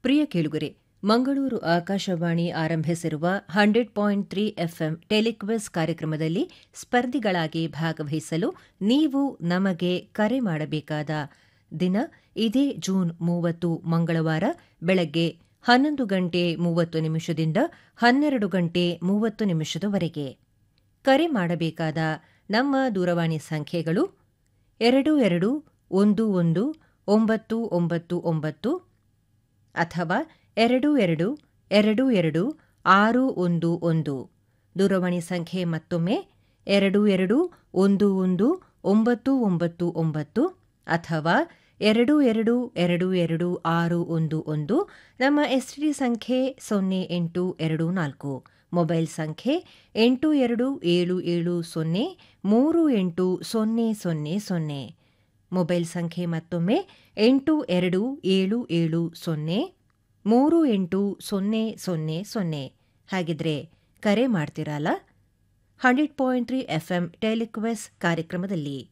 ಪ್ರಿಯ ಕೇಳುಗರೆ ಮಂಗಳೂರು ಆಕಾಶವಾಣಿ ಆರಂಭಿಸಿರುವ hundred point three FM telequiz ಕಾರ್ಯಕ್ರಮದಲ್ಲಿ ಸ್ಪರ್ಧಿಗಳಾಗಿ ಭಾಗವಹಿಸಲು ನೀವು ನಮಗೆ ಕರೆ ಮಾಡಬೇಕಾದ ದಿನ ಇದೇ ಜೂನ್ ಮೂವತ್ತು ಮಂಗಳವಾರ ಬೆಳಗ್ಗೆ ಹನ್ನೊಂದು ಗಂಟೆ ಮೂವತ್ತು ನಿಮಿಷದಿಂದ ಹನ್ನೆರಡು ಗಂಟೆ ಮೂವತ್ತು ನಿಮಿಷದವರೆಗೆ ಕರೆ ಮಾಡಬೇಕಾದ ನಮ್ಮ ದೂರವಾಣಿ ಸಂಖ್ಯೆಗಳು ಎರಡು ಎರಡು ಒಂದು ಒಂದು ಒಂಬತ್ತು ಒಂಬತ್ತು ಒಂಬತ್ತು ಅಥವಾ ಎರಡು ಎರಡು ಎರಡು ಎರಡು ಆರು ಒಂದು ಒಂದು ದೂರವಾಣಿ ಸಂಖ್ಯೆ ಮತ್ತೊಮ್ಮೆ ಎರಡು ಎರಡು ಒಂದು ಒಂದು ಒಂಬತ್ತು ಒಂಬತ್ತು ಒಂಬತ್ತು ಅಥವಾ ಎರಡು ಎರಡು ಎರಡು ಎರಡು ಆರು ಒಂದು ಒಂದು ನಮ್ಮ ಎಸ್ಟಿಡಿ ಸಂಖ್ಯೆ ಸೊನ್ನೆ ಎಂಟು ಎರಡು ನಾಲ್ಕು ಮೊಬೈಲ್ ಸಂಖ್ಯೆ ಎಂಟು ಎರಡು ಏಳು ಏಳು ಸೊನ್ನೆ ಮೂರು ಎಂಟು ಸೊನ್ನೆ ಸೊನ್ನೆ ಸೊನ್ನೆ ಮೊಬೈಲ್ ಸಂಖ್ಯೆ ಮತ್ತೊಮ್ಮೆ ಎಂಟು ಎರಡು ಏಳು ಏಳು ಸೊನ್ನೆ ಮೂರು ಎಂಟು ಸೊನ್ನೆ ಸೊನ್ನೆ ಸೊನ್ನೆ ಹಾಗಿದ್ರೆ ಕರೆ ಮಾಡ್ತೀರಲ್ಲ hundred point three FM telequiz ಕಾರ್ಯಕ್ರಮದಲ್ಲಿ